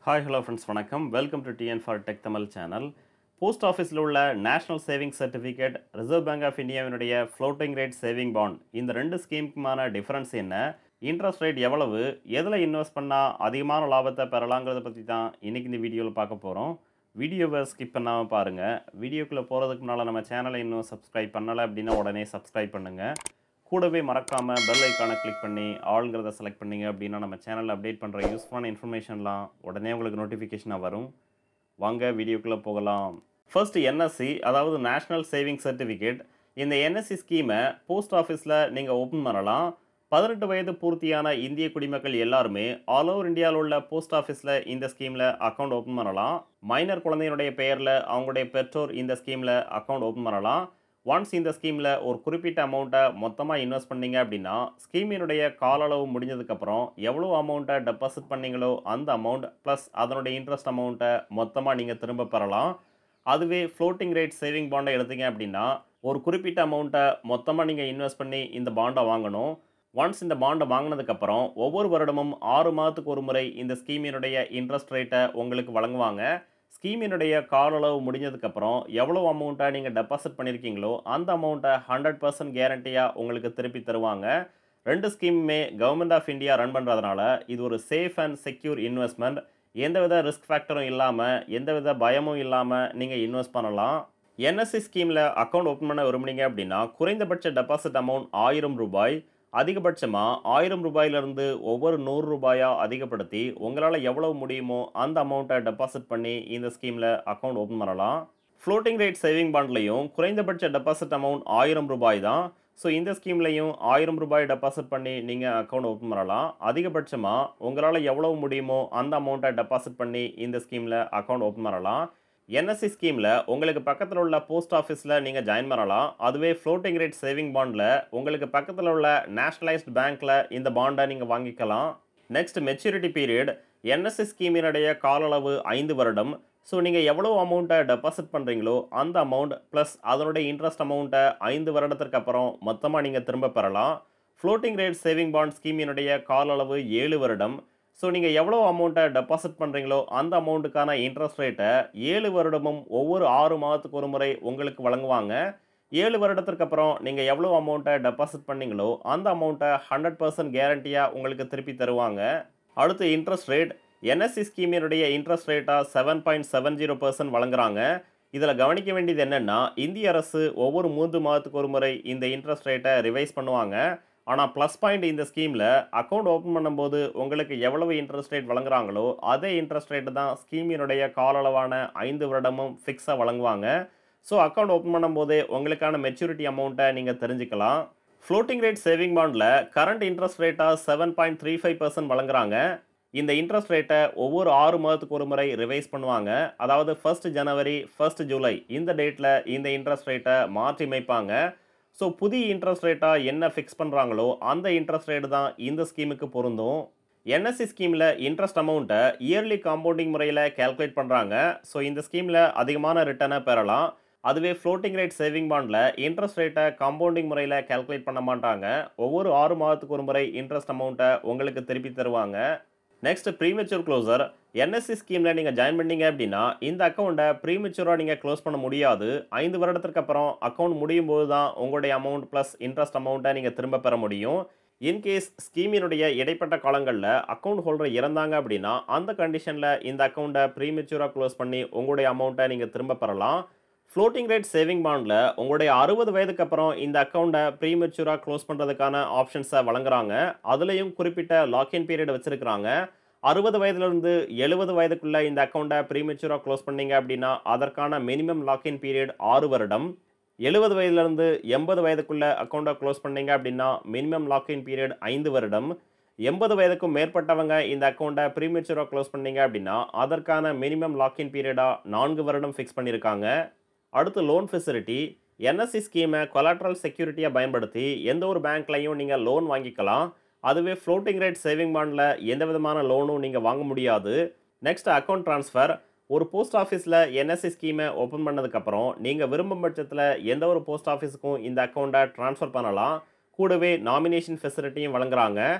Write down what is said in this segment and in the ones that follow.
hi hello friends வணக்கம் welcome to TN for tech Tamil channel post ஆஃபீஸில் உள்ள national saving certificate reserve bank of இந்தியாவினுடைய floating rate saving bond இந்த ரெண்டு ஸ்கீமுக்குமான டிஃபரன்ஸ் என்ன இன்ட்ரெஸ்ட் ரேட் எவ்வளவு எதில் இன்வெஸ்ட் பண்ணால் அதிகமான லாபத்தை பெறலாங்கிறத பற்றி தான் இன்றைக்கி இந்த வீடியோவில் பார்க்க போகிறோம் வீடியோவை ஸ்கிப் பண்ணாமல் பாருங்கள் வீடியோக்குள்ளே போகிறதுக்கு முன்னால் நம்ம சேனலை இன்னும் சப்ஸ்கிரைப் பண்ணலை அப்படின்னா உடனே சப்ஸ்கிரைப் பண்ணுங்கள் கூடவே மறக்காமல் பெல் ஐக்கானை கிளிக் பண்ணி ஆளுங்கிறத செலக்ட் பண்ணீங்க அப்படின்னா நம்ம சேனலில் அப்டேட் பண்ணுற யூஸ்ஃபுல்லான இன்ஃபர்மேஷன்லாம் உடனே உங்களுக்கு நோட்டிஃபிகேஷனாக வரும் வாங்க வீடியோக்குள்ளே போகலாம் ஃபர்ஸ்ட் என்எஸ்சி அதாவது நேஷ்னல் சேவிங் சர்டிஃபிகேட் இந்த என்எஸ்சி ஸ்கீமை போஸ்ட் ஆஃபீஸில் நீங்கள் ஓப்பன் பண்ணலாம் பதினெட்டு வயது பூர்த்தியான இந்திய குடிமக்கள் எல்லாருமே ஆல் ஓவர் இந்தியாவில் உள்ள போஸ்ட் ஆஃபீஸில் இந்த ஸ்கீமில் அக்கௌண்ட் ஓப்பன் பண்ணலாம் மைனர் குழந்தையினுடைய பெயரில் அவங்களுடைய பெற்றோர் இந்த ஸ்கீமில் அக்கௌண்ட் ஓப்பன் பண்ணலாம் ஒன்ஸ் இந்த ஸ்கீமில் ஒரு குறிப்பிட்ட அமௌண்ட்டை மொத்தமாக இன்வெஸ்ட் பண்ணீங்க அப்படின்னா ஸ்கீமினுடைய கால அளவு முடிஞ்சதுக்கப்புறம் எவ்வளோ அமௌண்ட்டை டெபாசிட் பண்ணீங்களோ அந்த அமௌண்ட் ப்ளஸ் அதனுடைய இன்ட்ரெஸ்ட் அமௌண்ட்டை மொத்தமாக நீங்கள் திரும்ப பெறலாம் அதுவே ஃப்ளோட்டிங் ரேட் சேவிங் பாண்டை எடுத்தீங்க அப்படின்னா ஒரு குறிப்பிட்ட அமௌண்ட்டை மொத்தமாக நீங்கள் இன்வெஸ்ட் பண்ணி இந்த பாண்டை வாங்கணும் ஒன்ஸ் இந்த பாண்டை வாங்கினதுக்கப்புறம் ஒவ்வொரு வருடமும் ஆறு மாதத்துக்கு ஒரு முறை இந்த ஸ்கீமினுடைய இன்ட்ரெஸ்ட் ரேட்டை உங்களுக்கு வழங்குவாங்க ஸ்கீமினுடைய கால அளவு முடிஞ்சதுக்கப்புறம் எவ்வளோ அமௌண்ட்டை நீங்கள் டெபாசிட் பண்ணியிருக்கீங்களோ அந்த அமௌண்ட்டை ஹண்ட்ரட் பர்சன்ட் கேரண்டியாக உங்களுக்கு திருப்பி தருவாங்க ரெண்டு ஸ்கீமுமே கவர்மெண்ட் ஆஃப் இந்தியா ரன் பண்ணுறதுனால இது ஒரு சேஃப் அண்ட் செக்யூர் இன்வெஸ்ட்மெண்ட் எந்தவித ரிஸ்க் ஃபேக்டரும் இல்லாமல் எந்தவித பயமும் இல்லாமல் நீங்கள் இன்வெஸ்ட் பண்ணலாம் என்எஸ்சி ஸ்கீமில் அக்கௌண்ட் ஓப்பன் பண்ண விரும்புனீங்க அப்படின்னா குறைந்தபட்ச டெபாசிட் அமௌண்ட் ஆயிரம் ரூபாய் அதிகபட்சமாக ஆயிரம் ரூபாயிலிருந்து ஒவ்வொரு நூறு ரூபாயாக அதிகப்படுத்தி உங்களால் எவ்வளவு முடியுமோ அந்த அமௌண்ட்டை டெபாசிட் பண்ணி இந்த ஸ்கீமில் அக்கௌண்ட் ஓப்பன் பண்ணலாம் ஃப்ளோட்டிங் ரேட் சேவிங் பாண்ட்லையும் குறைந்தபட்ச டெபாசிட் அமௌண்ட் ஆயிரம் ரூபாய் தான் ஸோ இந்த ஸ்கீம்லையும் ஆயிரம் ரூபாய் டெபாசிட் பண்ணி நீங்கள் அக்கௌண்ட் ஓப்பன் பண்ணலாம் அதிகபட்சமாக உங்களால் எவ்வளவு முடியுமோ அந்த அமௌண்ட்டை டெபாசிட் பண்ணி இந்த ஸ்கீமில் அக்கௌண்ட் ஓப்பன் பண்ணலாம் என்எஸ்சி ஸ்கீமில் உங்களுக்கு பக்கத்தில் உள்ள போஸ்ட் ஆஃபீஸில் நீங்கள் ஜாயின் பண்ணலாம் அதுவே ஃப்ளோட்டிங் ரேட் சேவிங் பாண்டில் உங்களுக்கு பக்கத்தில் உள்ள நேஷ்னலைஸ்ட் பேங்க்கில் இந்த பாண்டை நீங்கள் வாங்கிக்கலாம் நெக்ஸ்ட் மெச்சூரிட்டி பீரியட் என்எஸ்சி ஸ்கீமினுடைய கால அளவு ஐந்து வருடம் ஸோ நீங்கள் எவ்வளோ அமௌண்ட்டை டெபாசிட் பண்ணுறீங்களோ அந்த அமௌண்ட் ப்ளஸ் அதனுடைய இன்ட்ரெஸ்ட் அமௌண்ட்டை ஐந்து வருடத்திற்கு அப்புறம் மொத்தமாக நீங்கள் திரும்ப பெறலாம் ஃப்ளோட்டிங் ரேட் சேவிங் பாண்ட் ஸ்கீமினுடைய கால அளவு ஏழு வருடம் ஸோ நீங்கள் எவ்வளோ அமௌண்ட்டை டெபாசிட் பண்ணுறீங்களோ அந்த அமௌண்ட்டுக்கான இன்ட்ரெஸ்ட் ரேட்டை ஏழு வருடமும் ஒவ்வொரு ஆறு மாதத்துக்கு ஒரு முறை உங்களுக்கு வழங்குவாங்க ஏழு வருடத்திற்கு அப்புறம் நீங்கள் எவ்வளோ அமௌண்ட்டை டெபாசிட் பண்ணீங்களோ அந்த அமௌண்ட்டை ஹண்ட்ரட் பர்சன்ட் கேரண்டியாக உங்களுக்கு திருப்பி தருவாங்க அடுத்து இன்ட்ரெஸ்ட் ரேட் என்எஸ்சி ஸ்கீமினுடைய இன்ட்ரெஸ்ட் ரேட்டாக seven point seven zero percent வழங்குறாங்க இதில் கவனிக்க வேண்டியது என்னென்னா இந்திய அரசு ஒவ்வொரு மூன்று மாதத்துக்கு ஒரு முறை இந்த இன்ட்ரெஸ்ட் ரேட்டை ரிவைஸ் பண்ணுவாங்க ஆனால் ப்ளஸ் பாயிண்ட் இந்த ஸ்கீமில் அக்கௌண்ட் ஓப்பன் பண்ணும்போது உங்களுக்கு எவ்வளவு இன்ட்ரெஸ்ட் ரேட் வழங்குறாங்களோ அதே இன்ட்ரெஸ்ட் ரேட்டு தான் ஸ்கீமினுடைய கால அளவான ஐந்து வருடமும் ஃபிக்ஸாக வழங்குவாங்க ஸோ அக்கௌண்ட் ஓப்பன் பண்ணும்போதே உங்களுக்கான மெச்சூரிட்டி அமௌண்ட்டை நீங்கள் தெரிஞ்சுக்கலாம் ஃப்ளோட்டிங் ரேட் சேவிங் பாண்டில் கரண்ட் இன்ட்ரெஸ்ட் ரேட்டாக seven point three five percent வழங்குறாங்க இந்த இன்ட்ரெஸ்ட் ரேட்டை ஒவ்வொரு ஆறு மாதத்துக்கு ஒரு முறை ரிவைஸ் பண்ணுவாங்க அதாவது ஃபர்ஸ்ட் ஜனவரி ஃபர்ஸ்ட் ஜூலை இந்த டேட்டில் இந்த இன்ட்ரெஸ்ட் ரேட்டை மாற்றி அமைப்பாங்க ஸோ புதிய இன்ட்ரெஸ்ட் ரேட்டாக என்ன ஃபிக்ஸ் பண்ணுறாங்களோ அந்த இன்ட்ரெஸ்ட் ரேட்டு தான் இந்த ஸ்கீமுக்கு பொருந்தும் என்எஸ்சி ஸ்கீமில் இன்ட்ரெஸ்ட் அமௌண்ட்டை இயர்லி காம்பவுண்டிங் முறையில் கேல்குலேட் பண்ணுறாங்க ஸோ இந்த ஸ்கீமில் அதிகமான ரிட்டர்னை பெறலாம் அதுவே ஃப்ளோட்டிங் ரேட் சேவிங் பாண்டில் இன்ட்ரெஸ்ட் ரேட்டை காம்பவுண்டிங் முறையில் கேல்குலேட் பண்ண மாட்டாங்க ஒவ்வொரு ஆறு மாதத்துக்கு ஒரு முறை இன்ட்ரெஸ்ட் அமௌண்ட்டை உங்களுக்கு திருப்பி தருவாங்க நெக்ஸ்ட் ப்ரீமெச்சூர் க்ளோசர் என்எஸ்சி ஸ்கீமில் நீங்கள் ஜாயின் பண்ணீங்க அப்படின்னா இந்த அக்கௌண்ட்டை ப்ரீமெச்சூராக நீங்கள் க்ளோஸ் பண்ண முடியாது ஐந்து வருடத்திற்கு அப்புறம் அக்கௌண்ட் முடியும் போது தான் உங்களுடைய அமௌண்ட் ப்ளஸ் இன்ட்ரெஸ்ட் அமௌண்ட்டை நீங்கள் திரும்ப பெற முடியும் இன்கேஸ் ஸ்கீமினுடைய இடைப்பட்ட காலங்களில் அக்கௌண்ட் ஹோல்டர் இறந்தாங்க அப்படின்னா அந்த கண்டிஷனில் இந்த அக்கௌண்ட்டை ப்ரீமெச்சூராக க்ளோஸ் பண்ணி உங்களுடைய அமௌண்ட்டை நீங்கள் திரும்ப பெறலாம் ஃப்ளோட்டிங் ரேட் சேவிங் பாண்டில் உங்களுடைய அறுபது வயதுக்கு அப்புறம் இந்த அக்கௌண்ட்டை ப்ரீமெச்சூராக க்ளோஸ் பண்ணுறதுக்கான ஆப்ஷன்ஸை வழங்குறாங்க அதுலேயும் குறிப்பிட்ட லாக்இன் பீரியட் வச்சுருக்கிறாங்க அறுபது வயதுலேருந்து எழுபது வயதுக்குள்ளே இந்த அக்கௌண்ட்டை ப்ரீமெச்சூராக க்ளோஸ் பண்ணீங்க அப்படின்னா அதற்கான மினிமம் லாக்இன் பீரியட் ஆறு வருடம் எழுபது வயதுலேருந்து எண்பது வயதுக்குள்ளே அக்கௌண்ட்டை க்ளோஸ் பண்ணீங்க அப்படின்னா மினிமம் லாக்இன் பீரியட் ஐந்து வருடம் எண்பது வயதுக்கும் மேற்பட்டவங்க இந்த அக்கௌண்ட்டை ப்ரீமெச்சூராக க்ளோஸ் பண்ணீங்க அப்படின்னா அதற்கான மினிமம் லாக்இன் பீரியடாக நான்கு வருடம் ஃபிக்ஸ் பண்ணியிருக்காங்க அடுத்து லோன் ஃபெசிலிட்டி என்எஸ்சி ஸ்கீமை கொலாட்ரல் செக்யூரிட்டியாக பயன்படுத்தி எந்த ஒரு பேங்க்லையும் நீங்கள் லோன் வாங்கிக்கலாம் அதுவே ஃப்ளோட்டிங் ரேட் சேவிங் பாண்டில் எந்த விதமான லோனும் நீங்கள் வாங்க முடியாது நெக்ஸ்ட் அக்கௌண்ட் ட்ரான்ஸ்ஃபர் ஒரு போஸ்ட் ஆஃபீஸில் என்எஸ்சி ஸ்கீமை ஓப்பன் பண்ணதுக்கப்புறம் நீங்கள் விரும்பும் பட்சத்தில் எந்த ஒரு போஸ்ட் ஆஃபீஸுக்கும் இந்த அக்கௌண்ட்டை ட்ரான்ஸ்ஃபர் பண்ணலாம் கூடவே நாமினேஷன் ஃபெசிலிட்டியும் வழங்குறாங்க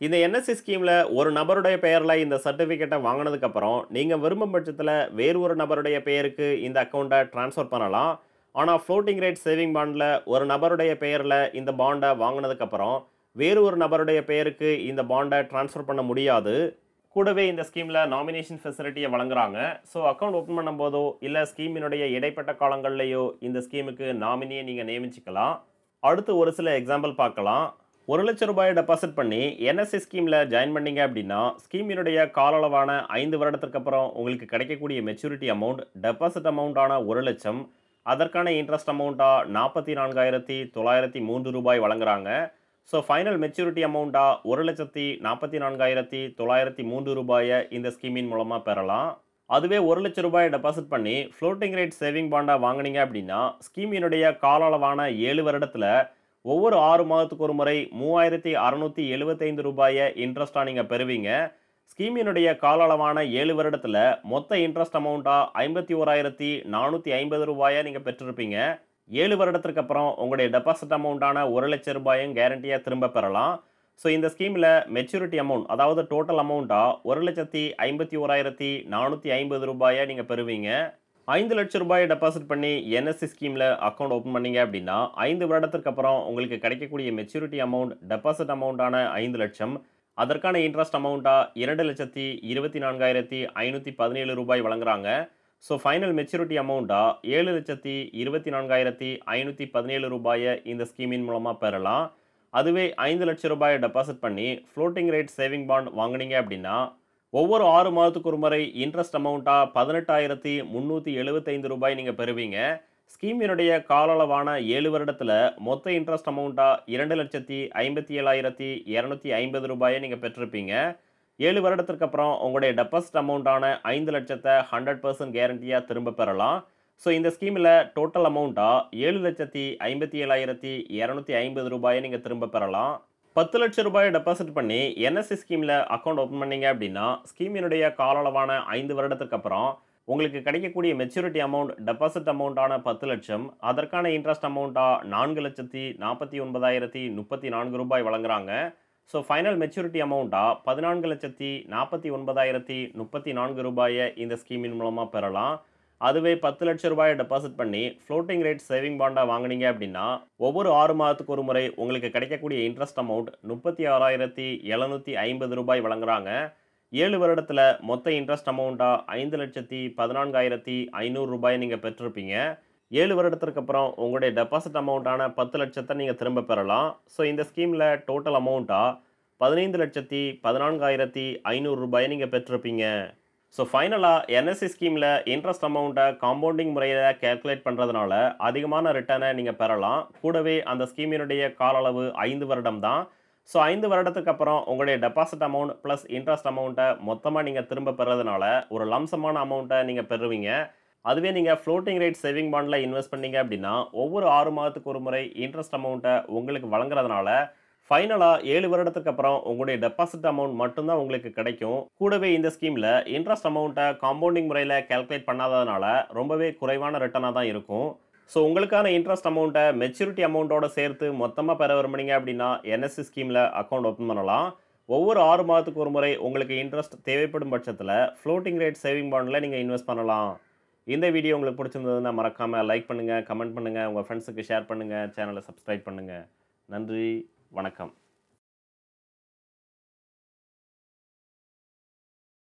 இந்த என்எஸ்சி ஸ்கீமில் ஒரு நபருடைய பெயரில் இந்த சர்டிஃபிகேட்டை வாங்கினதுக்கப்புறம் நீங்கள் விரும்பும் பட்சத்தில் வேறு ஒரு நபருடைய பெயருக்கு இந்த அக்கௌண்ட்டை ட்ரான்ஸ்ஃபர் பண்ணலாம் ஆனால் ஃப்ளோட்டிங் ரேட் சேவிங் பாண்டில் ஒரு நபருடைய பெயரில் இந்த பாண்டை வாங்கினதுக்கப்புறம் வேறு ஒரு நபருடைய பெயருக்கு இந்த பாண்டை ட்ரான்ஸ்ஃபர் பண்ண முடியாது கூடவே இந்த ஸ்கீமில் நாமினேஷன் ஃபெசிலிட்டியை வழங்குறாங்க ஸோ அக்கௌண்ட் ஓப்பன் பண்ணும்போதோ இல்லை ஸ்கீமினுடைய இடைப்பட்ட காலங்கள்லேயோ இந்த ஸ்கீமுக்கு நாமினியை நீங்கள் நியமிச்சிக்கலாம் அடுத்து ஒரு சில எக்ஸாம்பிள் பார்க்கலாம் ஒரு லட்சம் ரூபாய் டெபாசிட் பண்ணி என்எஸ்சி ஸ்கீமில் ஜாயின் பண்ணீங்க அப்படின்னா ஸ்கீமினுடைய கால அளவான ஐந்து வருடத்திற்கு அப்புறம் உங்களுக்கு கிடைக்கக்கூடிய மெச்சூரிட்டி அமௌண்ட் டெபாசிட் அமௌண்ட்டான ஒரு லட்சம் அதற்கான இன்ட்ரெஸ்ட் அமௌண்ட்டாக நாற்பத்தி நான்காயிரத்தி தொள்ளாயிரத்தி மூன்று ரூபாய் வழங்குறாங்க ஸோ ஃபைனல் மெச்சூரிட்டி அமௌண்ட்டாக ஒரு லட்சத்தி நாற்பத்தி நான்காயிரத்தி தொள்ளாயிரத்தி மூன்று ரூபாயை இந்த ஸ்கீமின் மூலமாக பெறலாம் அதுவே ஒரு லட்சம் ரூபாய் டெபாசிட் பண்ணி ஃப்ளோட்டிங் ரேட் சேவிங் பாண்டாக வாங்குனீங்க அப்படின்னா ஸ்கீமினுடைய கால அளவான ஏழு வருடத்தில் ஒவ்வொரு ஆறு மாதத்துக்கு ஒரு முறை மூவாயிரத்தி அறநூற்றி எழுபத்தைந்து ரூபாயை இன்ட்ரெஸ்ட்டாக நீங்கள் பெறுவீங்க ஸ்கீமினுடைய கால அளவான ஏழு வருடத்தில் மொத்த இன்ட்ரெஸ்ட் அமௌண்ட்டாக ஐம்பத்தி ஓராயிரத்தி நானூற்றி ஐம்பது ரூபாயை நீங்கள் பெற்றிருப்பீங்க ஏழு வருடத்திற்கு அப்புறம் உங்களுடைய டெபாசிட் அமௌண்ட்டான ஒரு லட்சம் ரூபாயும் கேரண்டியாக திரும்ப பெறலாம் ஸோ இந்த ஸ்கீமில் மெச்சூரிட்டி அமௌண்ட் அதாவது டோட்டல் அமௌண்ட்டாக ஒரு லட்சத்தி ஐம்பத்தி ஓராயிரத்தி நானூற்றி ஐம்பது ரூபாயை நீங்கள் பெறுவீங்க ஐந்து லட்சம் ரூபாய் டெபாசிட் பண்ணி என்எஸ்சி ஸ்கீமில் அக்கௌண்ட் ஓப்பன் பண்ணீங்க அப்படின்னா ஐந்து வருடத்திற்கு அப்புறம் உங்களுக்கு கிடைக்கக்கூடிய மெச்சூரிட்டி அமௌண்ட் டெபாசிட் அமௌண்ட்டான ஐந்து லட்சம் அதற்கான இன்ட்ரெஸ்ட் அமௌண்ட்டாக இரண்டு லட்சத்தி இருபத்தி நான்காயிரத்தி ஐநூற்றி பதினேழு ரூபாய் வழங்குறாங்க ஸோ ஃபைனல் மெச்சூரிட்டி அமௌண்ட்டாக ஏழு லட்சத்தி இருபத்தி நான்காயிரத்தி ஐநூற்றி பதினேழு ரூபாயை இந்த ஸ்கீமின் மூலமாக பெறலாம் அதுவே ஐந்து லட்சம் ரூபாயை டெபாசிட் பண்ணி ஃப்ளோட்டிங் ரேட் சேவிங் பாண்ட் வாங்குனீங்க அப்படின்னா ஒவ்வொரு ஆறு மாதத்துக்கு ஒரு முறை இன்ட்ரெஸ்ட் அமௌண்ட்டாக பதினெட்டாயிரத்தி முந்நூற்றி எழுபத்தைந்து ரூபாய் நீங்கள் பெறுவீங்க ஸ்கீமினுடைய கால அளவான ஏழு வருடத்தில் மொத்த இன்ட்ரெஸ்ட் அமௌண்ட்டாக இரண்டு லட்சத்தி ஐம்பத்தி ஏழாயிரத்தி இரநூத்தி ஐம்பது ரூபாயை நீங்கள் பெற்றிருப்பீங்க ஏழு வருடத்திற்கு அப்புறம் உங்களுடைய டெபாசிட் அமௌண்ட்டான ஐந்து லட்சத்தை ஹண்ட்ரட் பர்சன்ட் கேரண்டியாக திரும்ப பெறலாம் ஸோ இந்த ஸ்கீமில் டோட்டல் அமௌண்ட்டாக ஏழு லட்சத்தி ஐம்பத்தி ஏழாயிரத்தி இரநூத்தி ஐம்பது ரூபாயை நீங்கள் திரும்ப பெறலாம் பத்து லட்சம் ரூபாயை டெபாசிட் பண்ணி என்எஸ்சி ஸ்கீமில் அக்கௌண்ட் ஓப்பன் பண்ணீங்க அப்படின்னா ஸ்கீமினுடைய கால அளவான ஐந்து வருடத்துக்கு அப்புறம் உங்களுக்கு கிடைக்கக்கூடிய மெச்சூரிட்டி அமௌண்ட் டெபாசிட் அமௌண்ட்டான பத்து லட்சம் அதற்கான இன்ட்ரெஸ்ட் அமௌண்ட்டாக நான்கு லட்சத்தி நாற்பத்தி ஒன்பதாயிரத்தி முப்பத்தி நான்கு ரூபாய் வழங்குறாங்க ஸோ ஃபைனல் மெச்சூரிட்டி அமௌண்ட்டாக பதினான்கு லட்சத்தி நாற்பத்தி ஒன்பதாயிரத்தி முப்பத்தி நான்கு ரூபாயை இந்த ஸ்கீமின் மூலமாக பெறலாம் அதுவே பத்து லட்சம் ரூபாயை டெபாசிட் பண்ணி ஃப்ளோட்டிங் ரேட் சேவிங் பாண்டாக வாங்குனீங்க அப்படின்னா ஒவ்வொரு ஆறு மாதத்துக்கு ஒரு முறை உங்களுக்கு கிடைக்கக்கூடிய இன்ட்ரெஸ்ட் அமௌண்ட் முப்பத்தி ஆறாயிரத்தி எழுநூற்றி ஐம்பது ரூபாய் வழங்குறாங்க ஏழு வருடத்தில் மொத்த இன்ட்ரெஸ்ட் அமௌண்ட்டாக ஐந்து லட்சத்தி பதினான்காயிரத்தி ஐநூறு ரூபாய் நீங்கள் பெற்றிருப்பீங்க ஏழு வருடத்திற்கு அப்புறம் உங்களுடைய டெபாசிட் அமௌண்ட்டான பத்து லட்சத்தை நீங்கள் திரும்ப பெறலாம் ஸோ இந்த ஸ்கீமில் டோட்டல் அமௌண்ட்டாக பதினைந்து லட்சத்தி பதினான்காயிரத்தி ஐநூறு ரூபாயை நீங்கள் பெற்றிருப்பீங்க ஸோ ஃபைனலாக என்எஸ்சி ஸ்கீமில் இன்ட்ரெஸ்ட் அமௌண்ட்டை காம்பவுண்டிங் முறையில் கேல்குலேட் பண்ணுறதுனால அதிகமான ரிட்டர்னை நீங்கள் பெறலாம் கூடவே அந்த ஸ்கீமினுடைய கால அளவு ஐந்து வருடம் தான் ஸோ ஐந்து வருடத்துக்கு அப்புறம் உங்களுடைய டெபாசிட் அமௌண்ட் ப்ளஸ் இன்ட்ரெஸ்ட் அமௌண்ட்டை மொத்தமாக நீங்கள் திரும்ப பெறதுனால ஒரு லம்சமான அமௌண்ட்டை நீங்கள் பெறுவீங்க அதுவே நீங்கள் ஃப்ளோட்டிங் ரேட் சேவிங் பாண்டில் இன்வெஸ்ட் பண்ணீங்க அப்படின்னா ஒவ்வொரு ஆறு மாதத்துக்கு ஒரு முறை இன்ட்ரெஸ்ட் அமௌண்ட்டை உங்களுக்கு வழங்குறதுனால ஃபைனலாக ஏழு வருடத்துக்கு அப்புறம் உங்களுடைய டெபாசிட் அமௌண்ட் மட்டும்தான் உங்களுக்கு கிடைக்கும் கூடவே இந்த ஸ்கீமில் இன்ட்ரெஸ்ட் அமௌண்ட்டை காம்பவுண்டிங் முறையில் கேல்குலேட் பண்ணாததுனால ரொம்பவே குறைவான ரிட்டனாக தான் இருக்கும் ஸோ உங்களுக்கான இன்ட்ரெஸ்ட் அமௌண்ட்டை மெச்சூரிட்டி அமௌண்ட்டோட சேர்த்து மொத்தமாக பெற விரும்புனீங்க அப்படின்னா என்எஸ்சி ஸ்கீமில் அக்கௌண்ட் ஓப்பன் பண்ணலாம் ஒவ்வொரு ஆறு மாதத்துக்கு ஒரு முறை உங்களுக்கு இன்ட்ரெஸ்ட் தேவைப்படும் பட்சத்தில் ஃப்ளோட்டிங் ரேட் சேவிங் பாண்டில் நீங்கள் இன்வெஸ்ட் பண்ணலாம் இந்த வீடியோ உங்களுக்கு பிடிச்சிருந்ததுன்னா மறக்காமல் லைக் பண்ணுங்கள் கமெண்ட் பண்ணுங்கள் உங்கள் ஃப்ரெண்ட்ஸுக்கு ஷேர் பண்ணுங்கள் சேனலை சப்ஸ்கிரைப் பண்ணுங்கள் நன்றி வணக்கம்